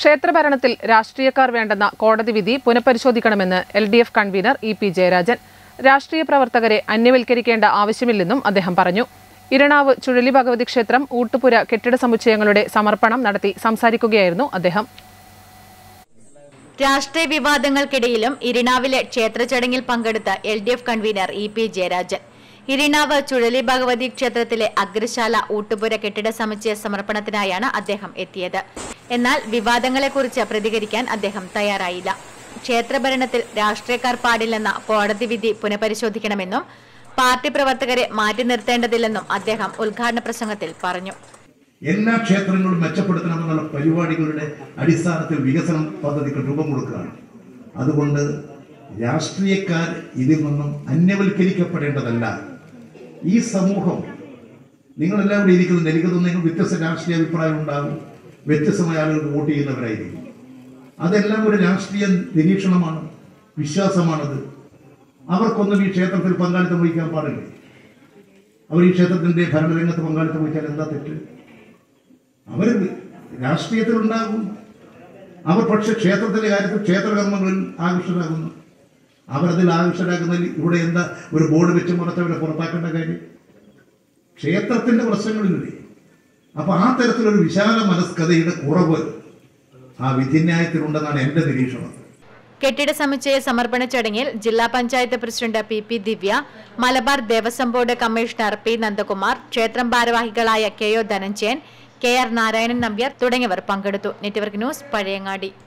ക്ഷേത്രഭരണത്തിൽ രാഷ്ട്രീയക്കാർ വേണ്ടെന്ന കോടതി വിധി പുനഃപരിശോധിക്കണമെന്ന് L D F convener E P Jayarajan രാഷ്ട്രീയ പ്രവർത്തകരെ അന്യവൽക്കരിക്കേണ്ട ആവശ്യമില്ലെന്നും അദ്ദേഹം പറഞ്ഞു ഇരണാവ് ചുഴലി ഭഗവതി ക്ഷേത്രം ഊട്ടുപുര കെട്ടിട സമുച്ചയങ്ങളുടെ സമർപ്പണം നടത്തി സംസാരിക്കുകയായിരുന്നു അദ്ദേഹം രാഷ്ട്രീയ വിവാദങ്ങൾക്കിടയിലും ഇരിണാവിലെ ക്ഷേത്ര ചടങ്ങിൽ പങ്കെടുത്ത L D F convener E P Jayarajan Irinavu Chuzhali Bhagavathi ക്ഷേത്രത്തിലെ അഗ്രശാല ഊട്ടുപുര കെട്ടിട സമുച്ചയ സമർപ്പണത്തിനായാണ് അദ്ദേഹം എത്തിയത് എന്നാൽ വിവാദങ്ങളെക്കുറിച്ച് പ്രതികരിക്കാൻ അദ്ദേഹം തയ്യാറായില്ല ക്ഷേത്രഭരണത്തിൽ രാഷ്ട്രീയക്കാർ പാടില്ലെന്ന കോടതി വിധി പുനഃപരിശോധിക്കണമെന്നും പാർട്ടി പ്രവർത്തകരെ മാറ്റി നിർത്തേണ്ടതില്ലെന്നും അദ്ദേഹം ഉദ്ഘാടന പ്രസംഗത്തിൽ പറഞ്ഞു എല്ലാ ക്ഷേത്രങ്ങളും മെച്ചപ്പെടുത്തണമെന്നുള്ള പരിപാടികളുടെ അടിസ്ഥാനത്തിൽ വികസന പദ്ധതിക്ക് രൂപം കൊടുക്കുകയാണ് അതുകൊണ്ട് രാഷ്ട്രീയക്കാർ ഇതിൽ നിന്നും അന്യവൽക്കരിക്കപ്പെടേണ്ടതല്ല ഈ സമൂഹം നിങ്ങളെല്ലാം ഇവിടെ ഇരിക്കുന്നുണ്ട് എനിക്ക് തോന്നുന്നു നിങ്ങൾ വ്യത്യസ്ത രാഷ്ട്രീയ അഭിപ്രായം ഉണ്ടാകും വ്യത്യസ്തമായ ആളുകൾക്ക് വോട്ട് ചെയ്യുന്നവരായിരിക്കും അതെല്ലാം ഒരു രാഷ്ട്രീയ നിരീക്ഷണമാണ് വിശ്വാസമാണത് അവർക്കൊന്നും ഈ ക്ഷേത്രത്തിൽ പങ്കാളിത്തം വഹിക്കാൻ പാടില്ല അവർ ഈ ക്ഷേത്രത്തിന്റെ ഭരണരംഗത്ത് പങ്കാളിത്തം വഹിച്ചാൽ എന്താ തെറ്റ് അവർ രാഷ്ട്രീയത്തിലുണ്ടാകും അവർ പക്ഷെ ക്ഷേത്രത്തിന്റെ കാര്യത്തിൽ ക്ഷേത്രകർമ്മങ്ങളിൽ ആകർഷരാകുന്നു അവരതിൽ ആകർഷരാകുന്നതിൽ ഇവിടെ എന്താ ഒരു ബോർഡ് വെച്ച് മുറച്ചവരെ പുറത്താക്കേണ്ട കാര്യം ക്ഷേത്രത്തിന്റെ പ്രശ്നങ്ങളില്ലേ അപ്പൊ ആ തരത്തിലൊരു വിശാല മനസ്കതയുടെ കുറവ് ആ വിധിന്യായത്തിലുണ്ടെന്നാണ് എന്റെ നിരീക്ഷണം കെട്ടിട സമുച്ചയ സമർപ്പണ ചടങ്ങിൽ ജില്ലാ panchayat president P P Divya Malabar Devaswom board commissioner P Nandakumar ക്ഷേത്രം ഭാരവാഹികളായ K O Dhananjayan K R Narayanan Nambiar തുടങ്ങിയവർ പങ്കെടുത്തു നെറ്റ്വർക്ക് ന്യൂസ് പഴയങ്ങാടി